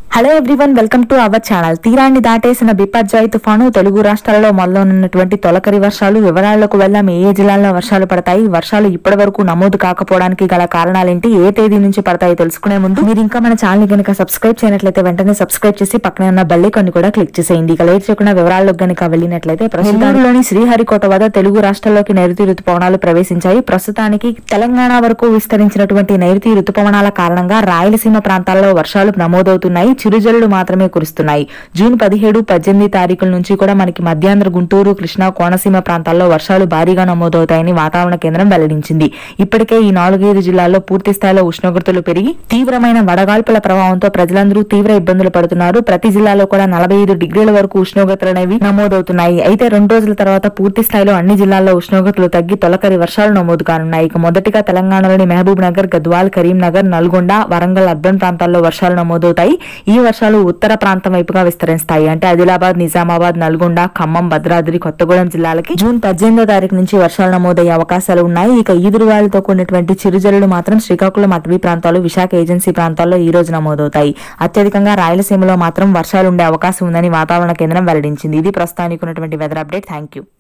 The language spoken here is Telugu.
hello everyone welcome to our channel తీరాన్ని దాటేసిన బిపర్జాయ్ తుఫాను తెలుగు రాష్ట్రాలలో మొదలైనటువంటి తొలకరి వర్షాలు వివరాలకు వెళ్దాం ఏ ఏ జిల్లాల్లో వర్షాలు పడతాయి వర్షాలు ఇప్పటి వరకు నమోదు కాకపోవడానికి గల కారణాలేంటి ఏ తేదీ నుంచి పడతాయి తెలుసుకునే ముందు మీరు ఇంకా మన ఛానల్ ని కనుక సబ్స్క్రైబ్ చేయనట్లయితే వెంటనే సబ్స్క్రైబ్ చేసి పక్కనే ఉన్న బెల్ ఐకాన్ కూడా క్లిక్ చేసేయండి ఇక లేట్ చేయకుండా వివరాల్లోకి గనుక వెళ్ళినట్లయితే ప్రస్తుతంలోని శ్రీహరికోట వద్ద తెలుగు రాష్ట్రాల్లోకి నైరుతి రుతుపవనాలు ప్రవేశించాయి ప్రస్తుతానికి తెలంగాణ వరకు విస్తరించినటువంటి నైరుతి రుతుపవనాల కారణంగా రాయలసీమ ప్రాంతాల్లో వర్షాలు నమోదవుతున్నాయి చిరుజల్లులు మాత్రమే కురుస్తున్నాయి జూన్ పదిహేడు పద్దెనిమిది తారీఖుల నుంచి కూడా మనకి మధ్యాంధ్ర గుంటూరు కృష్ణా కోనసీమ ప్రాంతాల్లో వర్షాలు భారీగా నమోదవుతాయని వాతావరణ కేంద్రం వెల్లడించింది ఇప్పటికే ఈ నాలుగైదు జిల్లాల్లో పూర్తి స్థాయిలో ఉష్ణోగ్రతలు పెరిగి తీవ్రమైన వడగాల్పుల ప్రభావంతో ప్రజలందరూ తీవ్ర ఇబ్బందులు పడుతున్నారు ప్రతి జిల్లాలో కూడా నలభై ఐదు డిగ్రీల వరకు ఉష్ణోగ్రతలు అనేవి నమోదవుతున్నాయి అయితే రెండు రోజుల తర్వాత పూర్తి స్థాయిలో అన్ని జిల్లాల్లో ఉష్ణోగ్రతలు తగ్గి తొలకరి వర్షాలు నమోదు కానున్నాయి ఇక మొదటిగా తెలంగాణలోని మహబూబ్ నగర్ గద్వాల్ కరీంనగర్ నల్గొండ వరంగల్ అర్బన్ ప్రాంతాల్లో వర్షాలు నమోదవుతాయి ఈ వర్షాలు ఉత్తర ప్రాంతం వైపుగా విస్తరిస్తాయి అంటే ఆదిలాబాద్ నిజామాబాద్ నల్గొండ ఖమ్మం భద్రాద్రి కొత్తగూడెం జిల్లాలకి జూన్ పద్దెనిమిదో తారీఖు నుంచి వర్షాలు నమోదయ్యే అవకాశాలు ఉన్నాయి ఇక ఈదురుగాలితో కూడినటువంటి చిరుజల్లులు మాత్రం శ్రీకాకుళం అటవీ ప్రాంతాలు విశాఖ ఏజెన్సీ ప్రాంతాల్లో ఈ రోజు నమోదవుతాయి అత్యధికంగా రాయలసీమలో మాత్రం వర్షాలు ఉండే అవకాశం ఉందని వాతావరణ కేంద్రం వెల్లడించింది ఇది ప్రస్తుతానికి ఉన్నటువంటి వెదర్ అప్డేట్ థ్యాంక్ యూ